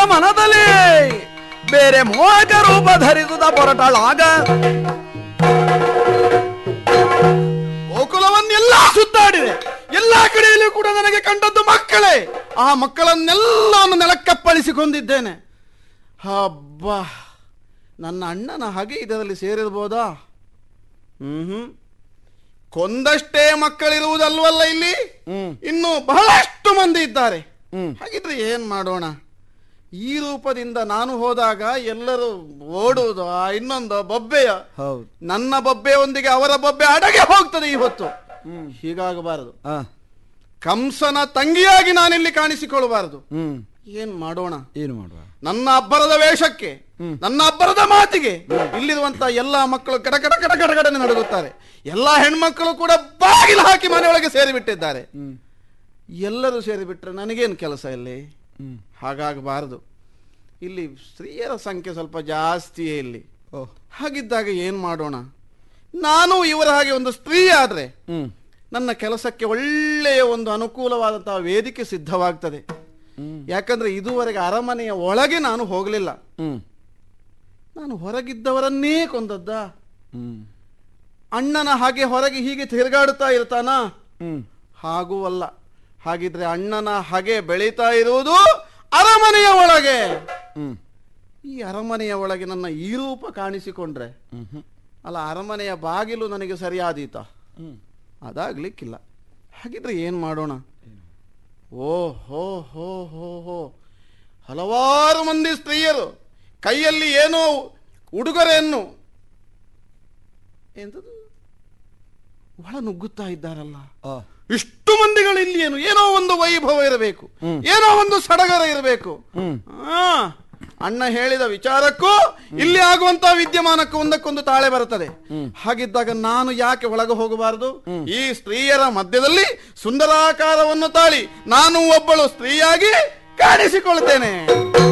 ಮನದಲ್ಲಿ ಬೇರೆ ಮೋಹಕ ರೂಪ ಧರಿಸುತ್ತ ಹೊರಟಳಾಗ ಗೋಕುಲವನ್ನೆಲ್ಲ ಸುತ್ತಾಡಿದೆ ಎಲ್ಲಾ ಕಡೆಯಲ್ಲೂ ಕೂಡ ನನಗೆ ಕಂಡದ್ದು ಮಕ್ಕಳೇ ಆ ಮಕ್ಕಳನ್ನೆಲ್ಲವನ್ನು ನೆಲಕ್ಕಪ್ಪಳಿಸಿಕೊಂಡಿದ್ದೇನೆ ಹಬ್ಬ ನನ್ನ ಅಣ್ಣನ ಹಾಗೆ ಇದರಲ್ಲಿ ಸೇರಿರ್ಬೋದಾ ಹ್ಮ್ ಕೊಂದಷ್ಟೇ ಮಕ್ಕಳಿರುವುದಲ್ವಲ್ಲ ಇಲ್ಲಿ ಇನ್ನು ಬಹಳಷ್ಟು ಮಂದಿ ಇದ್ದಾರೆ ಹಾಗಿದ್ರೆ ಏನ್ ಮಾಡೋಣ ಈ ರೂಪದಿಂದ ನಾನು ಹೋದಾಗ ಎಲ್ಲರೂ ಓಡುವುದು ಆ ಇನ್ನೊಂದು ಬೊಬ್ಬೆಯ ಹೌದು ನನ್ನ ಬೊಬ್ಬೆಯೊಂದಿಗೆ ಅವರ ಬೊಬ್ಬೆ ಅಡಗೆ ಹೋಗ್ತದೆ ಈ ಹೊತ್ತು ಹೀಗಾಗಬಾರದು ಆ, ಕಂಸನ ತಂಗಿಯಾಗಿ ನಾನಿಲ್ಲಿ ಕಾಣಿಸಿಕೊಳ್ಳಬಾರದು ಹ್ಮ್ ಏನ್ ಮಾಡೋಣ ಏನು ಮಾಡುವ ನನ್ನ ಅಬ್ಬರದ ವೇಷಕ್ಕೆ ನನ್ನ ಅಬ್ಬರದ ಮಾತಿಗೆ ಇಲ್ಲಿರುವಂತ ಎಲ್ಲಾ ಮಕ್ಕಳು ಕಡ ಕಡ ಕಡ ಕಡಗಡನೆ ನಡುಗುತ್ತಾರೆ ಎಲ್ಲಾ ಹೆಣ್ಮಕ್ಕಳು ಕೂಡ ಬಾಗಿಲು ಹಾಕಿ ಮನೆಯೊಳಗೆ ಸೇರಿಬಿಟ್ಟಿದ್ದಾರೆ ಎಲ್ಲರೂ ಸೇರಿಬಿಟ್ರೆ ನನಗೇನು ಕೆಲಸ ಇಲ್ಲಿ ಹಾಗಾಗಬಾರದು ಇಲ್ಲಿ ಸ್ತ್ರೀಯರ ಸಂಖ್ಯೆ ಸ್ವಲ್ಪ ಜಾಸ್ತಿಯೇ ಇಲ್ಲಿ ಓಹ್ ಹಾಗಿದ್ದಾಗ ಏನ್ ಮಾಡೋಣ ನಾನು ಇವರ ಹಾಗೆ ಒಂದು ಸ್ತ್ರೀ ಆದ್ರೆ ಹ್ಮ್ ನನ್ನ ಕೆಲಸಕ್ಕೆ ಒಳ್ಳೆಯ ಒಂದು ಅನುಕೂಲವಾದಂತಹ ವೇದಿಕೆ ಸಿದ್ಧವಾಗ್ತದೆ ಯಾಕಂದ್ರೆ ಇದುವರೆಗೆ ಅರಮನೆಯ ಒಳಗೆ ನಾನು ಹೋಗಲಿಲ್ಲ ಹ್ಮ್ ನಾನು ಹೊರಗಿದ್ದವರನ್ನೇ ಕೊಂದದ್ದ ಹ್ಮ್ ಅಣ್ಣನ ಹಾಗೆ ಹೊರಗೆ ಹೀಗೆ ತಿರುಗಾಡುತ್ತಾ ಇರ್ತಾನ ಹ್ಮ್ ಹಾಗೂ ಅಲ್ಲ ಹಾಗಿದ್ರೆ ಅಣ್ಣನ ಹಾಗೆ ಬೆಳೀತಾ ಇರುವುದು ಅರಮನೆಯ ಒಳಗೆ ಹ್ಮ್ ಈ ಅರಮನೆಯ ಒಳಗೆ ನನ್ನ ಈ ರೂಪ ಕಾಣಿಸಿಕೊಂಡ್ರೆ ಅಲ್ಲ ಅರಮನೆಯ ಬಾಗಿಲು ನನಗೆ ಸರಿಯಾದೀತ ಹ್ಮ್ ಅದಾಗ್ಲಿಕ್ಕಿಲ್ಲ ಹಾಗಿದ್ರೆ ಏನ್ ಮಾಡೋಣ ಓ ಹೋ ಹೋ ಹೋ ಹೋ ಹಲವಾರು ಮಂದಿ ಸ್ತ್ರೀಯರು ಕೈಯಲ್ಲಿ ಏನೋ ಉಡುಗೊರೆಯನ್ನು ಎಂತದು ಒಳ ನುಗ್ಗುತ್ತಾ ಇದ್ದಾರಲ್ಲ ಆ, ಇಷ್ಟು ಮಂದಿಗಳು ಇಲ್ಲಿ ಏನು ಏನೋ ಒಂದು ವೈಭವ ಇರಬೇಕು ಏನೋ ಒಂದು ಸಡಗರ ಇರಬೇಕು ಹ್ಮ್ ಆ, ಅಣ್ಣ ಹೇಳಿದ ವಿಚಾರಕ್ಕೂ ಇಲ್ಲಿ ಆಗುವಂತಹ ವಿದ್ಯಮಾನಕ್ಕೂ ಒಂದಕ್ಕೊಂದು ತಾಳೆ ಬರುತ್ತದೆ ಹಾಗಿದ್ದಾಗ ನಾನು ಯಾಕೆ ಒಳಗೆ ಹೋಗಬಾರದು ಈ ಸ್ತ್ರೀಯರ ಮಧ್ಯದಲ್ಲಿ ಸುಂದರಾಕಾರವನ್ನು ತಾಳಿ ನಾನು ಒಬ್ಬಳು ಸ್ತ್ರೀಯಾಗಿ ಕಾಣಿಸಿಕೊಳ್ತೇನೆ